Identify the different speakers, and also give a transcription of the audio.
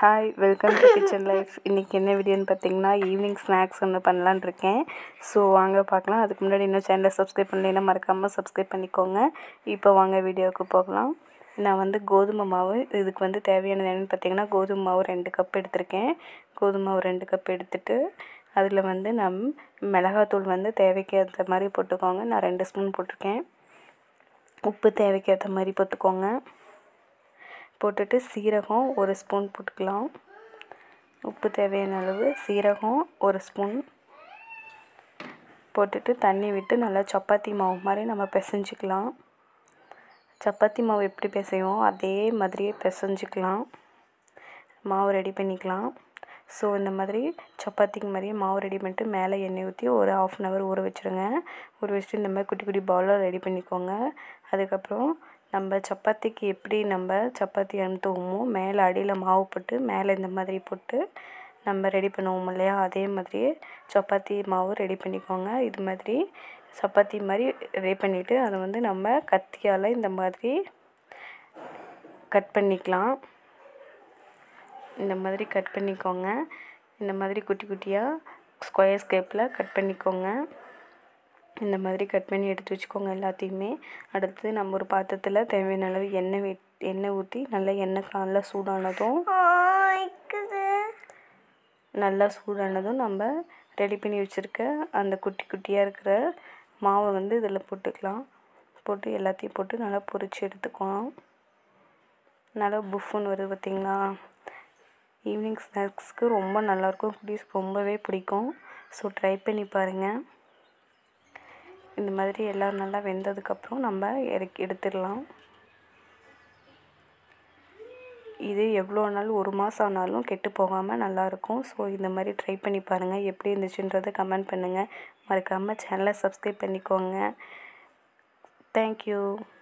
Speaker 1: hi welcome to kitchen life இன்றைக்கி என்ன வீடியோன்னு பார்த்தீங்கன்னா ஈவினிங் ஸ்நாக்ஸ் ஒன்று பண்ணலான்னு இருக்கேன் ஸோ வாங்க பார்க்கலாம் அதுக்கு முன்னாடி இன்னும் சேனலை சப்ஸ்கிரைப் பண்ணலைன்னா மறக்காமல் சப்ஸ்கிரைப் பண்ணிக்கோங்க இப்போ வாங்க வீடியோவுக்கு போகலாம் நான் வந்து கோதுமை மாவு இதுக்கு வந்து தேவையானது என்னென்னு பார்த்தீங்கன்னா கோதுமை மாவு ரெண்டு கப் எடுத்திருக்கேன் கோதுமை மாவு ரெண்டு கப் எடுத்துட்டு அதில் வந்து நம் மிளகாத்தூள் வந்து தேவைக்கு ஏற்ற மாதிரி போட்டுக்கோங்க நான் ரெண்டு ஸ்பூன் போட்டிருக்கேன் உப்பு தேவைக்கு ஏற்ற மாதிரி போட்டுக்கோங்க போட்டுட்டு சீரகம் ஒரு ஸ்பூன் போட்டுக்கலாம் உப்பு தேவையான அளவு சீரகம் ஒரு ஸ்பூன் போட்டுட்டு தண்ணி விட்டு நல்லா சப்பாத்தி மாவு மாதிரி நம்ம பிசைஞ்சிக்கலாம் சப்பாத்தி மாவு எப்படி பிசைவோம் அதே மாதிரியே பிசைஞ்சிக்கலாம் மாவு ரெடி பண்ணிக்கலாம் ஸோ இந்த மாதிரி சப்பாத்திக்கு மாதிரியே மாவு ரெடி பண்ணிட்டு மேலே எண்ணெய் ஊற்றி ஒரு ஆஃப் அன் ஹவர் ஊற வச்சுருங்க ஊற வச்சுட்டு இந்த மாதிரி குட்டி குட்டி பாலாக ரெடி பண்ணிக்கோங்க அதுக்கப்புறம் நம்ம சப்பாத்திக்கு எப்படி நம்ம சப்பாத்தி அனுத்துவோமோ மேலே அடியில் மாவு போட்டு மேலே இந்த மாதிரி போட்டு நம்ம ரெடி பண்ணுவோம் இல்லையா அதே மாதிரியே சப்பாத்தி மாவு ரெடி பண்ணிக்கோங்க இது மாதிரி சப்பாத்தி மாதிரி ரெடி பண்ணிவிட்டு அதை வந்து நம்ம கத்தியால் இந்த மாதிரி கட் பண்ணிக்கலாம் இந்த மாதிரி கட் பண்ணிக்கோங்க இந்த மாதிரி குட்டி குட்டியாக ஸ்கொயர் ஸ்கேப்பில் கட் பண்ணிக்கோங்க இந்த மாதிரி கட் பண்ணி எடுத்து வச்சுக்கோங்க எல்லாத்தையுமே அடுத்து நம்ம ஒரு பாத்திரத்தில் தேவையான அளவு எண்ணெய் வி எண்ணெய் ஊற்றி நல்லா எண்ணெய் நல்லா சூடானதும் நல்லா சூடானதும் நம்ம ரெடி பண்ணி வச்சுருக்க அந்த குட்டி குட்டியாக இருக்கிற மாவை வந்து இதில் போட்டுக்கலாம் போட்டு எல்லாத்தையும் போட்டு நல்லா பொரித்து எடுத்துக்கலாம் நல்லா புஃப்னு வருது பார்த்திங்களா ஈவினிங் ஸ்நாக்ஸ்க்கு ரொம்ப நல்லாயிருக்கும் குட்டீஸ்க்கு ரொம்பவே பிடிக்கும் ஸோ ட்ரை பண்ணி பாருங்கள் இந்த மாதிரி எல்லாம் நல்லா வெந்ததுக்கப்புறம் நம்ம இறக்கி எடுத்துடலாம் இது எவ்வளோ நாள் ஒரு மாதம் ஆனாலும் கெட்டு போகாமல் நல்லாயிருக்கும் ஸோ இந்த மாதிரி ட்ரை பண்ணி பாருங்கள் எப்படி இருந்துச்சுன்றதை கமெண்ட் பண்ணுங்கள் மறக்காமல் சேனலை சப்ஸ்கிரைப் பண்ணிக்கோங்க தேங்க்யூ